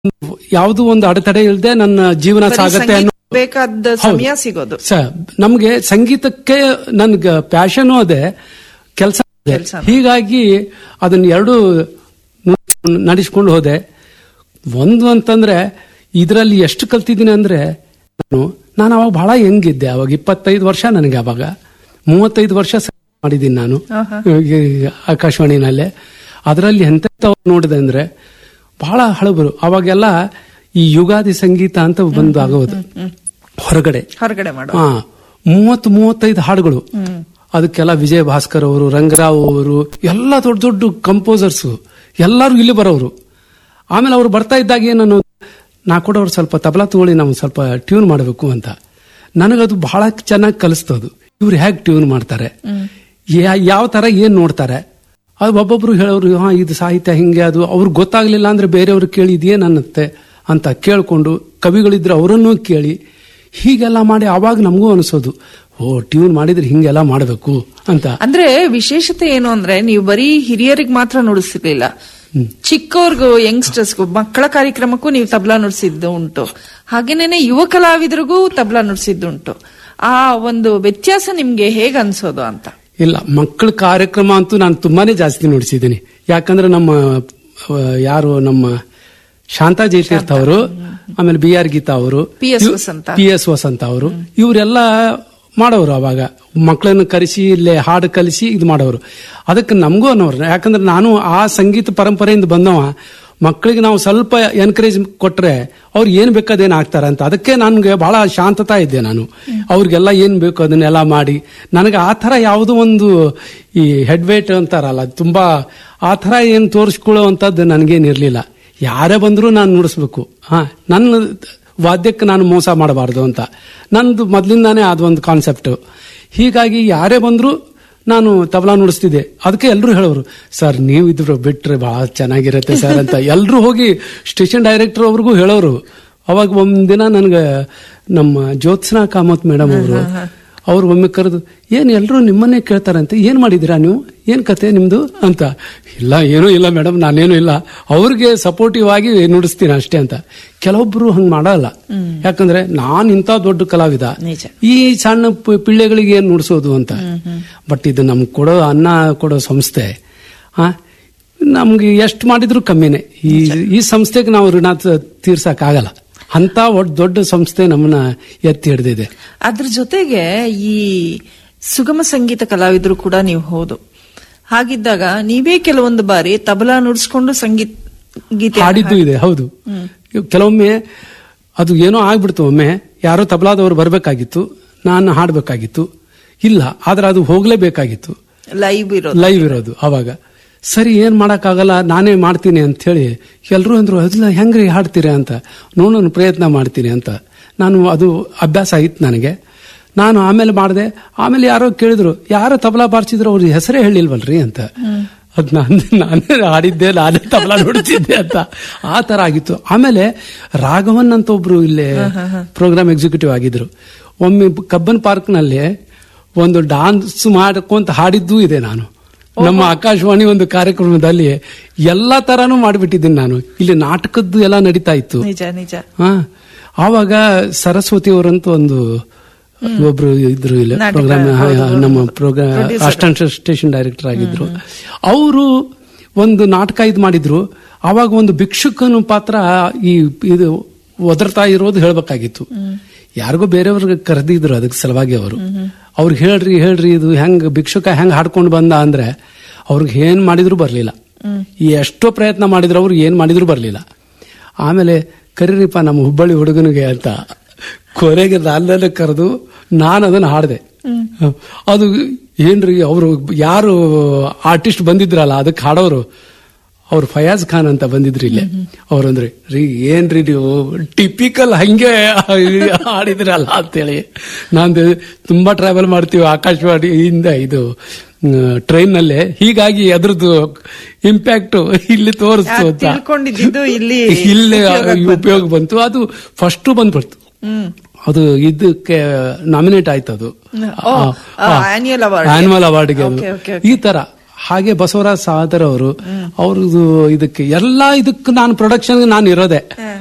ಯಾವುದು ಒಂದು ಅಡೆತಡೆ ಇಲ್ಲದೆ ನನ್ನ ಜೀವನ ಬರೀ ಸಾಗತ್ತೆ ಸಂಗೀತ ಅನ್ನೋ ಬೇಕಾದ ಸಮಯ ಸಿಗೋದು ಸ ನಮ್ಗೆ ಸಂಗೀತಕ್ಕೆ ನನ್ಗೆ ಪ್ಯಾಷನ್ ಅದೇ ಕೆಲಸ ಕೆಲ್ಸನೂ. ಹೀಗಾಗಿ ಅದನ್ನ ಎರಡು ನಡೆಸ್ಕೊಂಡು ಹೋದೆ ಒಂದು ಅಂತಂದ್ರೆ ಇದರಲ್ಲಿ ಎಷ್ಟು ಕಲ್ತಿದ್ದೀನಿ ಅಂದ್ರೆ ನಾನು ನಾನು ಅವಾಗ ಬಹಳ ಹೆಂಗಿದ್ದೆ ಅವಾಗ ಇಪ್ಪತ್ತೈದು ವರ್ಷ ನನಗೆ ಅವಾಗ ಮೂವತ್ತೈದು ವರ್ಷ ಸಂಗೀತ ಮಾಡಿದ್ದೀನಿ ನಾನು ಈ ಆಕಾಶವಾಣಿನಲ್ಲೇ ಅದರಲ್ಲಿ ಎಂತೆಂಥವ್ರು ನೋಡಿದೆ ಅಂದ್ರೆ ಬಹಳ ಹಳಬರು ಅವಾಗೆಲ್ಲ ಈ ಯುಗಾದಿ ಸಂಗೀತ ಅಂತ ಬಂದು ಆಗೋದು ಹೊರಗಡೆ ಹೊರಗಡೆ ಮಾಡೋ ಹಾ ಮೂವತ್ತು ಮೂವತ್ತೈದು ಹಾಡುಗಳು ಅದಕ್ಕೆಲ್ಲ ವಿಜಯ ಭಾಸ್ಕರ್ ಅವರು ರಂಗರಾವ್ ಅವರು ಎಲ್ಲ ದೊಡ್ಡ ದೊಡ್ಡ ಕಂಪೋಸರ್ಸ್ ಎಲ್ಲರೂ ಇಲ್ಲಿ ಬರೋರು ಆಮೇಲೆ ಅವ್ರು ಬರ್ತಾ ಇದ್ದಾಗ ನಾನು ನಾ ಕೂಡ ಅವ್ರು ಸ್ವಲ್ಪ ತಬಲಾ ತಗೊಳ್ಳಿ ನಾವು ಸ್ವಲ್ಪ ಟ್ಯೂನ್ ಮಾಡಬೇಕು ಅಂತ ನನಗದು ಬಹಳ ಚೆನ್ನಾಗಿ ಕಲಿಸ್ತದು ಇವ್ರು ಹೇಗೆ ಟ್ಯೂನ್ ಮಾಡ್ತಾರೆ ಯಾ- ಯಾವ ತರ ಏನ್ ನೋಡ್ತಾರೆ ಅದು ಒಬ್ಬೊಬ್ರು ಹೇಳೋರು ಹಾ ಇದು ಸಾಹಿತ್ಯ ಹಿಂಗೆ ಅದು ಅವ್ರಿಗೆ ಗೊತ್ತಾಗ್ಲಿಲ್ಲ ಅಂದ್ರೆ ಬೇರೆಯವ್ರು ಕೇಳಿ ಇದೇನ್ ಅನ್ನತ್ತೆ ಅಂತ ಕೇಳ್ಕೊಂಡು ಕವಿಗಳಿದ್ರೆ ಅವರನ್ನು ಕೇಳಿ ಹೀಗೆಲ್ಲ ಮಾಡಿ ಅವಾಗ ನಮಗೂ ಅನಿಸೋದು ಓ ಟ್ಯೂನ್ ಮಾಡಿದ್ರೆ ಹಿಂಗೆಲ್ಲ ಮಾಡಬೇಕು ಅಂತ ಅಂದ್ರೆ ವಿಶೇಷತೆ ಏನು ಅಂದ್ರೆ ನೀವು ಬರೀ ಹಿರಿಯರಿಗೆ ಮಾತ್ರ ನುಡಿಸಿರ್ಲಿಲ್ಲ ಚಿಕ್ಕವ್ರಿಗೂ ಯಂಗ್ಸ್ಟರ್ಸ್ಗೂ ಮಕ್ಕಳ ಕಾರ್ಯಕ್ರಮಕ್ಕೂ ನೀವು ತಬ್ಲಾ ನುಡಿಸಿದ್ದು ಉಂಟು ಹಾಗೇನೇನೆ ಯುವ ಕಲಾವಿದರಿಗೂ ತಬ್ಲಾ ನುಡಿಸಿದ್ದು ಉಂಟು ಆ ಒಂದು ವ್ಯತ್ಯಾಸ ನಿಮ್ಗೆ ಹೇಗ್ ಅನ್ಸೋದು ಅಂತ ಇಲ್ಲ ಮಕ್ಕಳ ಕಾರ್ಯಕ್ರಮ ಅಂತೂ ನಾನು ತುಂಬಾನೇ ಜಾಸ್ತಿ ನೋಡಿಸಿದ್ದೀನಿ ಯಾಕಂದ್ರೆ ನಮ್ಮ ಆ, ಯಾರು ನಮ್ಮ ಶಾಂತಾ ಜಯತೀರ್ಥ ಅವರು ಆಮೇಲೆ ಬಿ ಆರ್ ಗೀತಾ ಅವರು P S Vasantha P S Vasantha ಅವರು ಇವರೆಲ್ಲ ಮಾಡೋರು ಅವಾಗ ಮಕ್ಕಳನ್ನು ಕರೆಸಿ ಇಲ್ಲೇ ಹಾಡು ಕಲಿಸಿ ಇದು ಮಾಡೋರು ಅದಕ್ಕೆ ನಮಗೂ ಅನ್ನೋರು ಯಾಕಂದ್ರೆ ನಾನು ಆ ಸಂಗೀತ ಪರಂಪರೆಯಿಂದ ಬಂದವ ಮಕ್ಕಳಿಗೆ ನಾವು ಸ್ವಲ್ಪ ಎನ್ಕರೇಜ್ ಕೊಟ್ರೆ ಅವ್ರು ಏನ್ ಬೇಕಾದೇನು ಆಗ್ತಾರೆ ಅಂತ ಅದಕ್ಕೆ ನನ್ಗೆ ಬಹಳ ಶಾಂತತಾ ಇದ್ದೆ ನಾನು ಅವ್ರಿಗೆಲ್ಲ ಏನ್ ಬೇಕು ಅದನ್ನೆಲ್ಲ ಮಾಡಿ ನನಗೆ ಆ ಥರ ಯಾವುದೋ ಒಂದು ಈ ಹೆಡ್ ವೇಟ್ ಅಂತಾರಲ್ಲ ತುಂಬಾ ಆ ಥರ ಏನು ತೋರಿಸ್ಕೊಳ್ಳುವಂಥದ್ದು ನನಗೇನಿರಲಿಲ್ಲ ಯಾರೇ ಬಂದರೂ ನಾನು ನುಡಿಸ್ಬೇಕು ಹಾ ನನ್ನ ವಾದ್ಯಕ್ಕೆ ನಾನು ಮೋಸ ಮಾಡಬಾರ್ದು ಅಂತ ನಂದು ಮೊದಲಿಂದಾನೇ ಅದೊಂದು ಕಾನ್ಸೆಪ್ಟ್ ಹೀಗಾಗಿ ಯಾರೇ ಬಂದರೂ ನಾನು ತಬಲಾ ನುಡಿಸ್ತಿದ್ದೆ ಅದಕ್ಕೆ ಎಲ್ಲರೂ ಹೇಳೋರು ಸರ್ ನೀವು ಇದ್ರು ಬಿಟ್ರೆ ಬಹಳ ಚೆನ್ನಾಗಿರುತ್ತೆ ಸರ್ ಅಂತ ಎಲ್ಲರೂ ಹೋಗಿ ಸ್ಟೇಷನ್ ಡೈರೆಕ್ಟರ್ ಅವ್ರಿಗೂ ಹೇಳೋರು ಅವಾಗ ಒಂದಿನ ನನಗೆ ನಮ್ಮ ಜ್ಯೋತ್ಸ್ನಾ ಕಾಮತ್ ಮೇಡಮ್ ಅವರು ಅವ್ರು ಒಮ್ಮೆ ಕರೆದು ಏನ್ ಎಲ್ಲರೂ ನಿಮ್ಮನ್ನೇ ಕೇಳ್ತಾರಂತೆ ಏನ್ ಮಾಡಿದಿರಾ ನೀವು ಏನ್ ಕತೆ ನಿಮ್ದು ಅಂತ ಇಲ್ಲ ಏನೂ ಇಲ್ಲ ಮೇಡಮ್ ನಾನೇನು ಇಲ್ಲ ಅವ್ರಿಗೆ ಸಪೋರ್ಟಿವ್ ಆಗಿ ನುಡಿಸ್ತೀನಿ ಅಷ್ಟೇ ಅಂತ ಕೆಲವೊಬ್ರು ಹಂಗ್ ಮಾಡಲ್ಲ ಯಾಕಂದ್ರೆ ನಾನ್ ಇಂಥ ದೊಡ್ಡ ಕಲಾವಿದ ನಿಜ. ಈ ಸಣ್ಣ ಪಿ- ಪಿಳ್ಳೆಗಳಿಗೆ ಏನ್ ನುಡಿಸೋದು ಅಂತ ಬಟ್ ಇದು ನಮ್ಗೆ ಕೊಡೋ ಅನ್ನ ಕೊಡೋ ಸಂಸ್ಥೆ ಆ ನಮ್ಗೆ ಎಷ್ಟು ಮಾಡಿದ್ರು ಕಮ್ಮಿನೇ ಈ ಈ ಸಂಸ್ಥೆಗೆ ನಾವು ಋಣ ತೀರ್ಸಕ್ ಆಗಲ್ಲ ಅಂತ ಒಡ್- ದೊಡ್ಡ ಸಂಸ್ಥೆ ನಮ್ಮನ್ನ ಎತ್ತಿ ಹಿಡ್ದಿದೆ ಅದ್ರ ಜೊತೆಗೆ ಈ ಸುಗಮ ಸಂಗೀತ ಕಲಾವಿದರು ಕೂಡ ನೀವು ಹೌದು ಹಾಗಿದ್ದಾಗ ನೀವೇ ಕೆಲವೊಂದು ಬಾರಿ ತಬಲಾ ನುಡಿಸ್ಕೊಂಡು ಸಂಗೀತ ಗೀತೆ ಹಾಡಿದ್ದು ಇದೆ ಹೌದು ಕೆಲವೊಮ್ಮೆ ಅದು ಏನೋ ಆಗ್ಬಿಡ್ತು ಒಮ್ಮೆ ಯಾರೋ ತಬಲಾದವರು ಬರಬೇಕಾಗಿತ್ತು ನಾನು ಹಾಡಬೇಕಾಗಿತ್ತು ಇಲ್ಲ ಆದ್ರೆ ಅದು ಹೋಗ್ಲೇಬೇಕಾಗಿತ್ತು ಲೈವ್ ಇರೋದು ಲೈವ್ ಇರೋದು ಅವಾಗ ಸರಿ ಏನ್ ಮಾಡಕ್ಕಾಗಲ್ಲ ನಾನೇ ಮಾಡ್ತೀನಿ ಅಂತ ಹೇಳಿ ಎಲ್ರು ಅಂದ್ರು ಅದಿಲ್ಲ ಹೆಂಗ್ರಿ ಹಾಡ್ತೀರಾ ಅಂತ ನೋಡೋಣ ಪ್ರಯತ್ನ ಮಾಡ್ತೀನಿ ಅಂತ ನಾನು ಅದು ಅಭ್ಯಾಸ ಆಯ್ತು ನನಗೆ ನಾನು ಆಮೇಲೆ ಮಾಡಿದೆ ಆಮೇಲೆ ಯಾರೋ ಕೇಳಿದ್ರು ಯಾರೋ ತಬಲಾ ಬಾರಿಸಿದ್ರು ಅವ್ರ ಹೆಸರೇ ಹೇಳಿಲ್ವಲ್ರಿ ಅಂತ ಅದ್ ನಾನು ನಾನೇ ಹಾಡಿದ್ದೆ ನಾನೇ ತಬಲಾ ನುಡಿಸಿದ್ದೆ ಅಂತ ಆ ತರ ಆಗಿತ್ತು ಆಮೇಲೆ ರಾಘವನ್ ಅಂತ ಒಬ್ರು ಇಲ್ಲೇ ಪ್ರೋಗ್ರಾಮ್ ಎಕ್ಸಿಕ್ಯೂಟಿವ್ ಆಗಿದ್ರು ಒಮ್ಮೆ ಕಬ್ಬನ್ ಪಾರ್ಕ್ ನಲ್ಲಿ ಒಂದು ಡಾನ್ಸ್ ಮಾಡ್ಕೊಂತ ಹಾಡಿದ್ದೂ ಇದೆ ನಾನು ನಮ್ಮ ಆಕಾಶವಾಣಿ ಒಂದು ಕಾರ್ಯಕ್ರಮದಲ್ಲಿ ಎಲ್ಲಾ ತರಾನು ಮಾಡಿಬಿಟ್ಟಿದ್ದೀನಿ ನಾನು ಇಲ್ಲಿ ನಾಟಕದ್ದು ಎಲ್ಲ ನಡೀತಾ ಇತ್ತು ನಿಜ ನಿಜ ಹಾ ಆವಾಗ ಸರಸ್ವತಿ ಅವರಂತೂ ಒಂದು ಒಬ್ರು ಇದ್ರು ಇಲ್ಲ ನಾಟಕ, ಪ್ರೋಗ್ರಾಮ್ ಹೌದು, ಹೌದು. ನಮ್ಮ program Producer. Assistant station director ಆಗಿದ್ರು ಅವರು ಒಂದು ನಾಟಕ ಇದು ಮಾಡಿದ್ರು ಆವಾಗ ಒಂದು ಭಿಕ್ಷುಕನ ಪಾತ್ರ ಈ ಇದು ಒದರ್ತಾ ಇರೋದು ಹೇಳ್ಬೇಕಾಗಿತ್ತು ಯಾರಿಗೋ ಬೇರೆಯವ್ರಿಗೆ ಕರೆದಿದ್ರು ಅದಕ್ಕೆ ಸಲುವಾಗಿ ಅವರು ಅವ್ರಿಗೆ ಹೇಳ್ರಿ ಹೇಳ್ರಿ ಇದು ಹೆಂಗ್ ಭಿಕ್ಷುಕ ಹೆಂಗ್ ಹಾಡ್ಕೊಂಡು ಬಂದ ಅಂದ್ರೆ ಅವ್ರಿಗೆ ಏನ್ ಮಾಡಿದ್ರು ಬರ್ಲಿಲ್ಲ ಈ ಎಷ್ಟೋ ಪ್ರಯತ್ನ ಮಾಡಿದ್ರು ಅವ್ರು ಏನ್ ಮಾಡಿದ್ರು ಬರ್ಲಿಲ್ಲ ಆಮೇಲೆ ಕರೀರಿಪ್ಪ ನಮ್ಮ ಹುಬ್ಬಳ್ಳಿ ಹುಡುಗನಿಗೆ ಅಂತ ಕೊನೆಗೆ ನನ್ನನ್ನು ಕರೆದು ನಾನು ಅದನ್ನ ಹಾಡಿದೆ ಅದು ಏನ್ರಿ ಅವರು ಯಾರು ಆರ್ಟಿಸ್ಟ್ ಬಂದಿದ್ರಲ್ಲ ಅದಕ್ಕೆ ಹಾಡೋರು ಅವ್ರು ಫಯಾಜ್ ಖಾನ್ ಅಂತ ಬಂದಿದ್ರಿ ಇಲ್ಲೇ ಅವ್ರಂದ್ರೆ ರೀ ಏನ್ರಿ ನೀವು ಟಿಪಿಕಲ್ ಹಂಗೆ ಹಾಡಿದ್ರಲ್ಲ ಅಂತೇಳಿ ನಾನು ತುಂಬಾ ಟ್ರಾವೆಲ್ ಮಾಡ್ತೀವಿ ಆಕಾಶವಾಣಿಯಿಂದ ಇದು ಟ್ರೈನ್ ನಲ್ಲೇ ಹೀಗಾಗಿ ಅದ್ರದ್ದು ಇಂಪ್ಯಾಕ್ಟ್ ಇಲ್ಲಿ ತೋರಿಸ್ತು ಅಂತ ತಿಳ್ಕೊಂಡಿದ್ದು ಇಲ್ಲಿ ಇಲ್ಲೇ ಉಪಯೋಗಕ್ಕೆ ಬಂತು. ಉಪಯೋಗ ಬಂತು ಅದು ಫಸ್ಟ್ ಬಂದ್ಬಿಡ್ತು ಹ್ಮ್ ಅದು ಇದಕ್ಕೆ ನಾಮಿನೇಟ್ ಆಯ್ತು ಅದು ಓ, ಆ, annual award ಗೆ. ಆನ್ಯುವಲ್ ಅವಾರ್ಡ್ಗೆ ಅದು Okay, okay, ಈ ತರ ಹಾಗೆ ಬಸವರಾಜ್ ಸಾದರ್ ಅವರು ಅವ್ರದ್ದು ಇದಕ್ಕೆ ಎಲ್ಲಾ ಇದಕ್ಕೆ ನಾನು ಪ್ರೊಡಕ್ಷನ್ ನಾನು ಇರೋದೆ